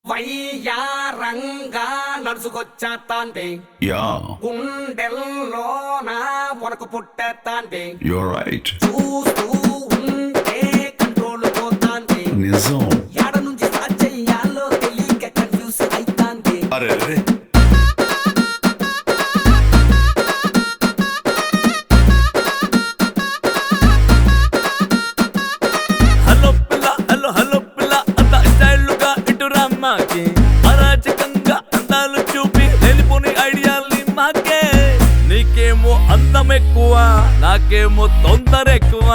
వయ్యారంగా నడుచుకొచ్చేస్తాంది Yeah, గుండెల్లో నా వనకు పుట్టేస్తాంది you're right. చూస్తూ ఉంటే కంట్రోల్ పోతాంది నిజం ఎడ నుంచి స్టార్ట్ చెయ్యాలో తెలియక కన్ఫ్యూజ్ అయితాంది అరే అరే హలో పిల్ల హలో హలో పిల్ల అంత స్టైల్గా ఇటు రమ్మాకి అరాచకంగా అందాలు చూపి వెళ్ళిపోని ఐడియాల్ని మాకే నీకేమో అందం ఎక్కువ నాకేమో తొందర ఎక్కువ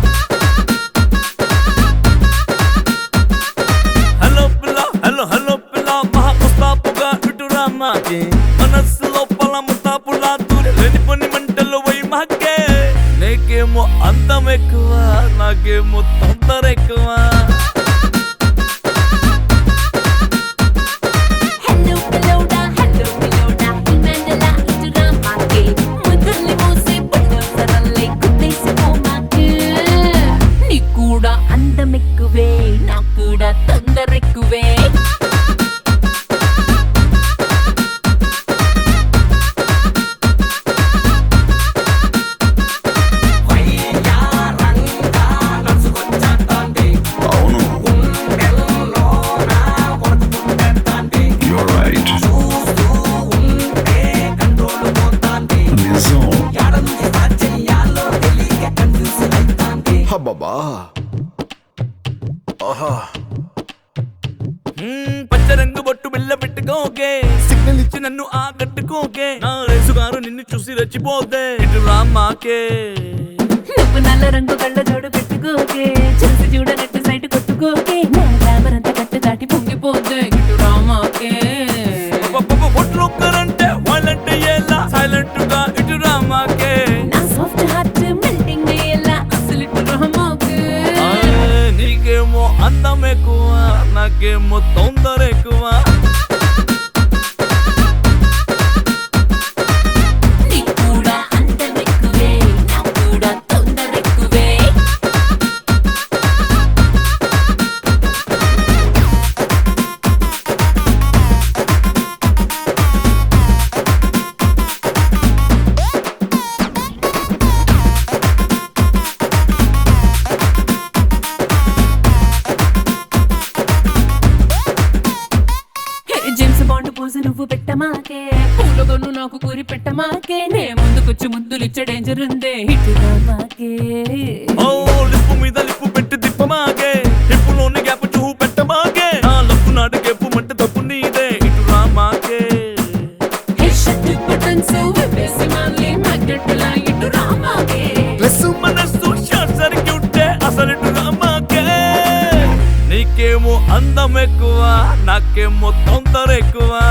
హలో పిల్ల హలో హలో పిల్ల మహా ముస్తాపుగా ఇటు రమ్మాకి మనస్సు లోపల ముస్తాపులా దూరి వెళ్ళిపోని మంటలు పోయి మాకే నీకేమో అందం ఎక్కువ నాకేమో తొందర ఎక్కువ హలో పిల్లోడా హలో పిల్లోడా ఇమెండలా ఇటురా మాకే ముద్దుల్ని మోసే బుల్డోజరల్లే కుట్టేసిపో మాకే నీకు కూడా అందం ఎక్కువే నాకు కూడా తొందర ఎక్కువే వయ్యారంగా నడుచుకొచ్చేస్తాంది అవును గుండెల్లో నా వనకు పుట్టేస్తాంది you're right. చూస్తూ ఉంటే కంట్రోల్ పోతాంది నిజం ఎడ నుంచి స్టార్ట్ చెయ్యాలో తెలియక కన్ఫ్యూజ్ అయితాంది హబ్బబ్బా ఆహా మ్మ్, పచ్చ రంగు బొట్టు బిల్ల పెట్టుకోకే సిగ్నల్ ఇచ్చి నన్ను ఆకట్టుకోకే నా రేసుగారు నిన్ను చూసి రెచ్చిపోతే ఇటు రామాకే నువ్వు నల్ల రంగు కళ్ళ జోడు పెట్టుకోకే చూసి చూడనట్టు సైట్ కొట్టుకోకే నా గ్లామర్ అంతా కట్టు దాటి పొంగిపోతే ఇటు రామాకే ఒట్లు ఒక్కరంటే వాళ్ళంటే ఎలా సైలెంట్ గా ఇటు రామాకే నా సాఫ్ట్ హార్ట్ మెల్టింగ్ అయ్యేలా అసలు ఇటు రామాకే ఆ, నీకేమో అందం ఎక్కువ నాకేమో తొందర ఎక్కువ నీకు కూడా అందం ఎక్కువే నాకు కూడా తొందర ఎక్కువే హే, జేమ్స్ బాండ్ పోజు నువ్వు పెట్టమాకే పూలగొన్ను నాకు కూరి పెట్టమాకే నే ముందుకొచ్చి ముద్దులు ఇచ్చే డేంజర్ ఉందే ఇటు రామాకే ఓ లిప్పు మీద లిప్పు పెట్టి తిప్పమాగే హిప్పులోని గ్యాప్ చూపు పెట్టమాగే నా లప్పు నాటి గెప్పు మంటే తప్పు నీదే ఇటు రామాకే హే షట్టు బటన్స్ విప్పేసి మళ్ళీ magnet లా ఇటు రామాకే ప్లస్ మనస్సు షార్ట్ సర్క్యూట్ అసలు ఇటు రామాకే నీకేమో అందం ఎక్కువ నాకేమో తొందర ఎక్కువ